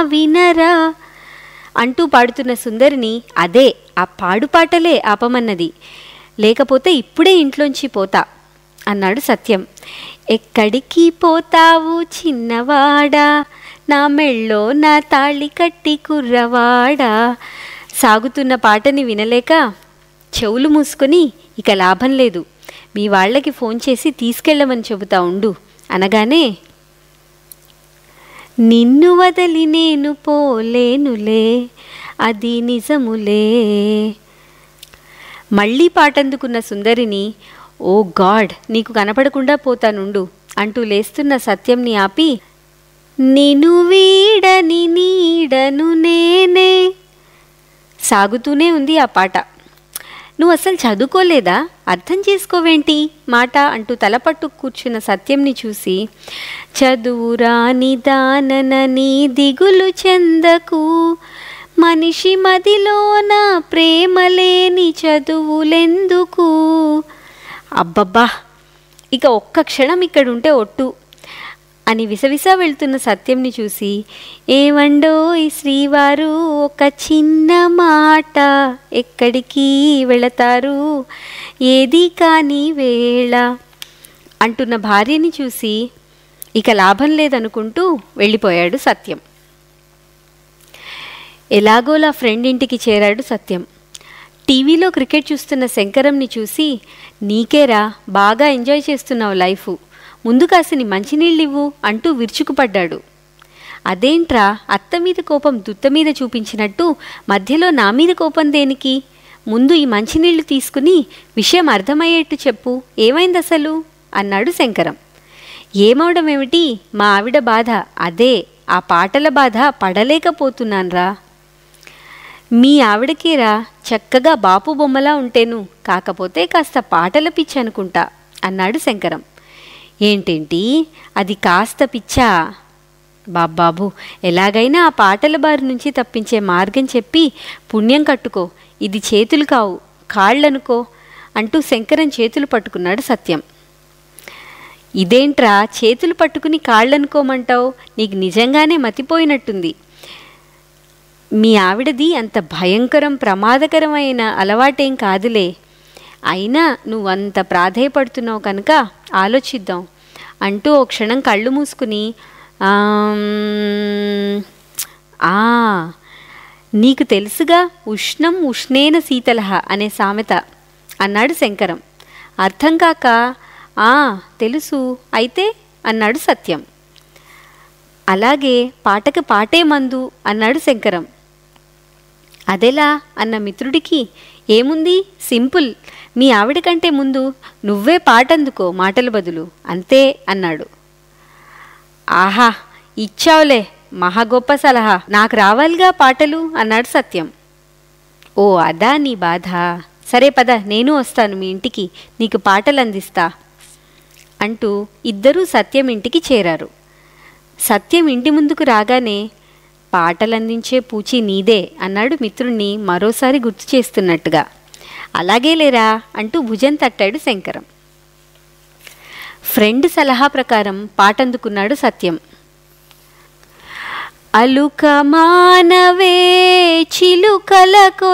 వినరా అంటూ పాడుతున్న సుందరిని అదే ఆ పాడు పాటలే ఆపమన్నది లేకపోతే ఇప్పుడే ఇంట్లోంచి పోతా అన్నాడు సత్యం ఎక్కడికి పోతావు చిన్నవాడా నా మెళ్ళో నా తాళి కట్టి కుర్రవాడా సాగుతున్న పాటని వినలేక చెవులు మూసుకొని ఇక లాభం లేదు మీ వాళ్ళకి ఫోన్ చేసి తీసుకెళ్ళమని చెబుతా ఉండు అనగానే నిన్ను వదలి నేను పోలేనులే అది నిజములే మళ్ళీ పాటందుకున్న సుందరిని ఓ గాడ్ నీకు కనపడకుండా పోతానుండు అంటూ లేస్తున్న సత్యంని ఆపి నిను వీడని నీడను నేనే సాగుతూనే ఉంది ఆ పాట నువ్వు అసలు చదువుకోలేదా అర్థం చేసుకోవేంటి మాట అంటూ తలపట్టు కూర్చున్న సత్యంని చూసి చదువురాని దాననని దిగులు చెందకు మనిషి మదిలోన ప్రేమలేని చదువులెందుకు అబ్బబ్బా ఇక ఒక్క క్షణం ఇక్కడుంటే ఒట్టు అని విసవిస వెళ్తున్న సత్యంని చూసి ఏమండో ఈ శ్రీవారు ఒక చిన్న మాట ఎక్కడికి వెళతారు ఏది కాని వేళ అంటున్న భార్యని చూసి ఇక లాభం లేదనుకుంటూ వెళ్ళిపోయాడు సత్యం ఎలాగోలా ఫ్రెండ్ ఇంటికి చేరాడు సత్యం టీవీలో క్రికెట్ చూస్తున్న శంకరంని చూసి నీకేరా బాగా ఎంజాయ్ చేస్తున్నావు లైఫ్ ముందు కాసిని మంచినీళ్ళివ్వు అంటూ విరుచుకుపడ్డాడు అదేంట్రా అత్త మీద కోపం దుత్త మీద చూపించినట్టు మధ్యలో నా మీద కోపం దేనికి ముందు ఈ మంచినీళ్లు తీసుకుని విషయం అర్థమయ్యేట్టు చెప్పు ఏమైంది అసలు అన్నాడు శంకరం ఏమవడం ఏమిటి మా ఆవిడ బాధ అదే ఆ పాటల బాధ పడలేకపోతున్నాన్రా మీ ఆవిడకేరా చక్కగా బాపు బొమ్మలా ఉంటేను కాకపోతే కాస్త పాటల పిచ్చి అనుకుంటా అన్నాడు శంకరం ఏంటేంటి అది కాస్త పిచ్చా బాబ్బాబు ఎలాగైనా ఆ పాటల బారి నుంచి తప్పించే మార్గం చెప్పి పుణ్యం కట్టుకో ఇది చేతులు కావు కాళ్ళనుకో అంటూ శంకరం చేతులు పట్టుకున్నాడు సత్యం ఇదేంట్రా చేతులు పట్టుకుని కాళ్ళనుకోమంటావు నీకు నిజంగానే మతిపోయినట్టుంది మీ ఆవిడది అంత భయంకరం ప్రమాదకరమైన అలవాటేం కాదులే అయినా నువ్వంత ప్రాధేయపడుతున్నావు కనుక ఆలోచిద్దాం అంటూ ఓ క్షణం కళ్ళు మూసుకుని "ఆమ్, ఆ నీకు తెలుసుగా ఉష్ణం ఉష్ణేన శీతలహ అనే సామెత అన్నాడు శంకరం అర్థం కాక ఆ తెలుసు అయితే అన్నాడు సత్యం అలాగే పాటకి పాటే మందు అన్నాడు శంకరం అదెలా అన్న మిత్రుడికి ఏముంది సింపుల్ మీ ఆవిడ కంటే ముందు నువ్వే పాటందుకో మాటల బదులు అంతే అన్నాడు ఆహా ఇచ్చావులే మహా గొప్ప సలహా నాకు రావాలిగా పాటలు అన్నాడు సత్యం ఓ అదా నీ బాధ సరే పద నేను వస్తాను మీ ఇంటికి నీకు పాటలు అందిస్తా అంటూ ఇద్దరూ సత్యం ఇంటికి చేరారు సత్యం ఇంటి ముందుకు రాగానే పాటలందించే పూచి నీదే అన్నాడు మిత్రుణ్ణి మరోసారి గుర్తు చేస్తున్నట్టుగా అలాగే లేరా అంటూ భుజం తట్టాడు శంకరం ఫ్రెండ్ సలహా ప్రకారం పాటందుకున్నాడు సత్యం అలుక మానవే చిలుకల